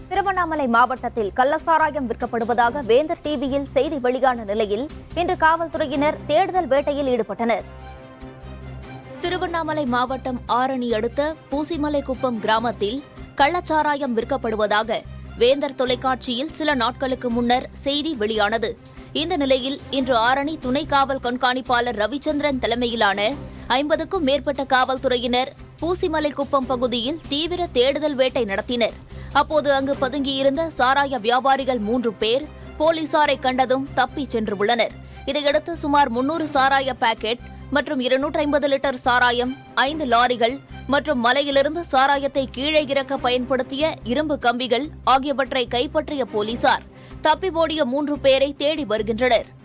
திருவண்ணாமலை மாவட்டத்தில் கள்ளசாராயம் விற்கப்படுவதாக வேந்தர் டிவியில் செய்தி வெளியான நிலையில் இன்று காவல்துறையினர் தேடுதல் வேட்டையில் ஈடுபட்டனர் திருவண்ணாமலை மாவட்டம் ஆரணி அடுத்த பூசிமலை குப்பம் கிராமத்தில் கள்ளச்சாராயம் விற்கப்படுவதாக வேந்தர் தொலைக்காட்சியில் சில நாட்களுக்கு முன்னர் செய்தி வெளியானது இந்த நிலையில் இன்று ஆரணி துணை காவல் கண்காணிப்பாளர் ரவிச்சந்திரன் தலைமையிலான ஐம்பதுக்கும் மேற்பட்ட காவல்துறையினர் பூசிமலை குப்பம் பகுதியில் தீவிர தேடுதல் வேட்டை நடத்தினர் அப்போது அங்கு பதுங்கியிருந்த சாராய வியாபாரிகள் மூன்று பேர் போலீசாரை கண்டதும் தப்பிச் சென்றுள்ளனர் இதையடுத்து சுமார் முன்னூறு சாராய பாக்கெட் மற்றும் இருநூற்றி ஐம்பது லிட்டர் சாராயம் ஐந்து லாரிகள் மற்றும் மலையிலிருந்து சாராயத்தை கீழே இறக்க பயன்படுத்திய இரும்பு கம்பிகள் ஆகியவற்றை கைப்பற்றிய போலீசார் தப்பி ஓடிய மூன்று பேரை தேடி வருகின்றனர்